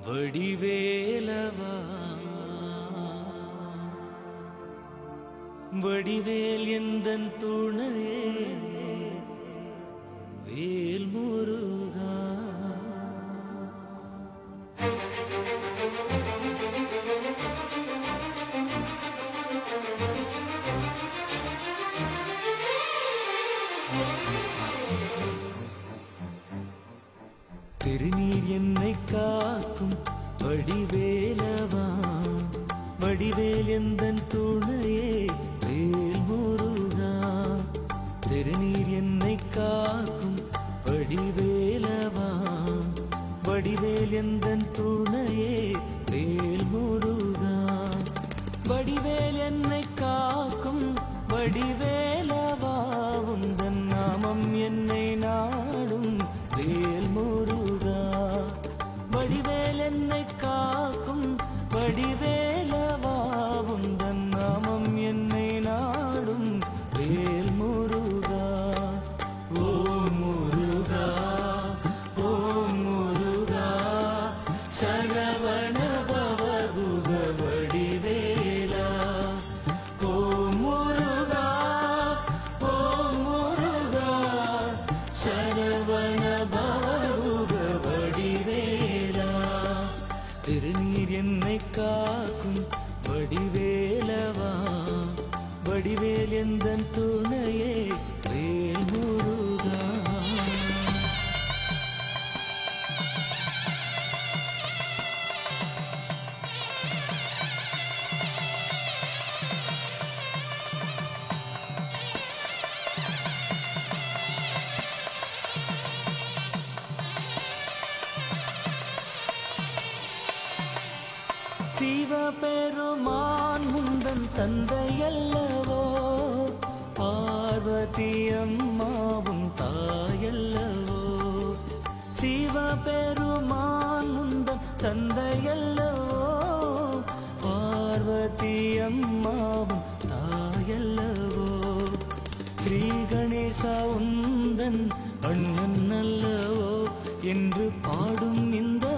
வடிவேலவா வடிவேல் எந்தன் துணையே வேல் முருகா திருநீர் என்னை காக்கும் வடிவேலவா வடிவேல் எந்தன் துணையே வேல் முருகா திருநீர் என்னை காக்கும் வடிவேலவா வடிவேல் எந்தன் துணையே வேல் முருகா வடிவேல் என்னை காக்கும் வடிவேலவா உந்தன் நாமம் என்னை நாடும் வேல் முருகா வடிவேல் என்னை காக்கும் வடிவேலவா உந்தன் நாமம் என்னை நாடும் வேல் முருகா ஓம் முருகா ஓம் முருகா சரவண பவகுக வடிவேலா ஓம் முருகா ஓம் முருகா சரவண பவகுக வடிவேலா திருநீர் என்னை காக்கும் வடிவேலவா வடிவேல் எந்தன் துணையே வேல் முருகா சிவபெருமான் முந்தன் தந்தையல்லவோ பார்வதி அம்மாவும் தாயல்லவோ சிவபெருமான் முந்தன் தந்தையல்லவோ பார்வதி அம்மாவும் தாயல்லவோ ஸ்ரீ கணேசா உந்தன் அண்ணன் அல்லவோ என்று பாடும் இந்த